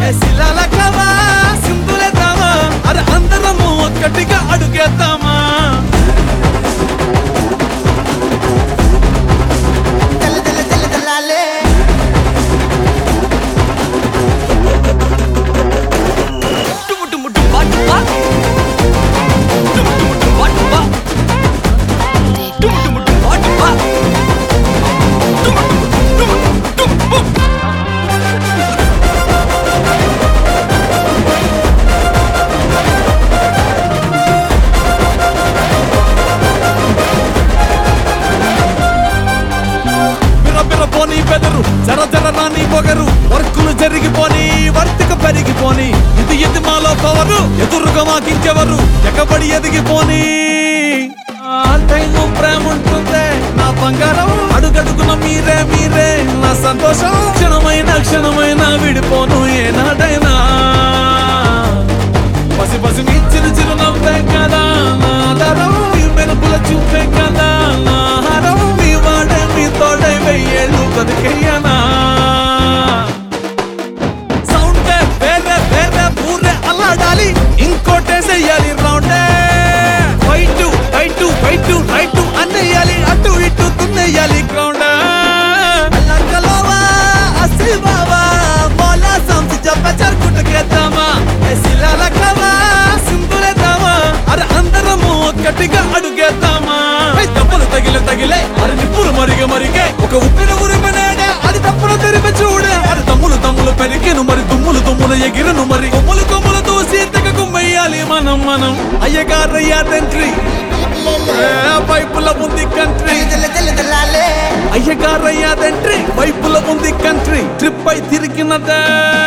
ఏ శిలాల కవా సింధులేద్దామా అరే అందరము ఒక్కటిగా అడుగేద్దామా తెల్ల తెల్ల తెల్ల తెల్లాలే టుము టుము టుము బా టుమా. టుము టుము టుము బా టుమా. టుము టుము టుము బా టుమా. టుము టుము టుము టుము టుము. బిర బిర పోనీ బెదరు జర జర రాని పొగరు వర్కులు జరిగిపోని వర్తిక పెరిగిపోని ఇది ఇది మాలో పవరు ఎదురుగా మాకించెవరు ఎగబడి ఎదిగిపోని ఆ టైము ప్రేమ ఉంటుందే నా బంగారం అడుగడుగున మీరే మీరే నా సంతోషం క్షణమైన క్షణమైన విడిపోను ఏనాడైనా పసి పసి మీ చిరు చిరు నవ్వే కదా నా ఆధారం మీ మెరుపుల చూపే కదా నా హారం మీ వాడే మీ తోడే వెయ్యేళ్ళు బతికేయనా సౌండే వేరే వేరే ఊరే అల్లాడాలి ఇంకోటేసేయాలి రౌండే వైట్ వైట్ వైట్ రైట్ అన్నయ్యాలి అటు ఇటు దున్నేయాలి గ్రౌండ్ అల్లకలోవా అసి బావా మోలా సంసి చెప్ప జరుపుటకేద్దామా శిలాల కవా సింపులేద్దామా అరే అందరము ఒక్కటిగా అడుగేద్దామా ఏయ్ దెబ్బలు తగిలే తగిలే అరే నిప్పులు మరిగే మరిగే ఒక ఉప్పిన ఉరిమనేడే అది తప్పులు తెరిపి చూడే అరే తమ్ములు తమ్ములు పెరిగిను మరి దుమ్ములు దుమ్ములు ఎగిరను మరి కొమ్ములు కొమ్ములు దూసి తెగ కుమ్మయ్యాలి మనం మనం అయ్యగారయ్యా తండ్రి పైపుల ఉంది కంట్రీ తెల్ల తెల్ల తెల్లాలే అయ్యగారయ్యా తండ్రి పైపుల ఉంది కంట్రీ ట్రిప్ అయి తిరిగినదే